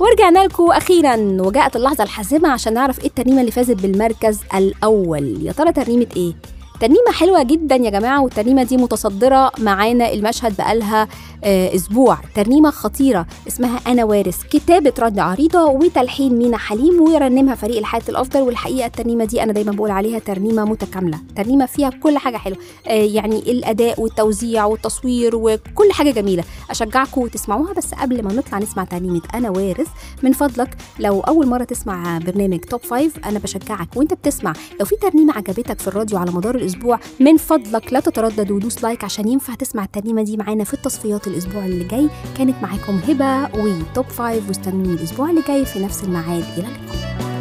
ورجعنا لكم اخيرا وجاءت اللحظه الحاسمه عشان نعرف ايه الترنيمه اللي فازت بالمركز الاول يا ترى ترنيمه ايه ترنيمة حلوة جدا يا جماعة والترنيمة دي متصدرة معانا المشهد بقالها آه أسبوع ترنيمة خطيرة اسمها أنا وارث كتابة رد عريضة وتلحين مينا حليم ويرنمها فريق الحياة الأفضل والحقيقة الترنيمة دي أنا دايما بقول عليها ترنيمة متكاملة ترنيمة فيها كل حاجة حلوة آه يعني الأداء والتوزيع والتصوير وكل حاجة جميلة أشجعكم تسمعوها بس قبل ما نطلع نسمع ترنيمة أنا وارث من فضلك لو أول مرة تسمع برنامج توب فايف أنا بشجعك وأنت بتسمع لو في ترنيمة عجبتك في الراديو على مدار الأسبوع من فضلك لا تتردد ودوس لايك عشان ينفع تسمع الترنيمة دي معانا في التصفيات الأسبوع اللي جاي كانت معاكم هبة وتوب فايف واستنوني الأسبوع اللي جاي في نفس الميعاد إلى اللقاء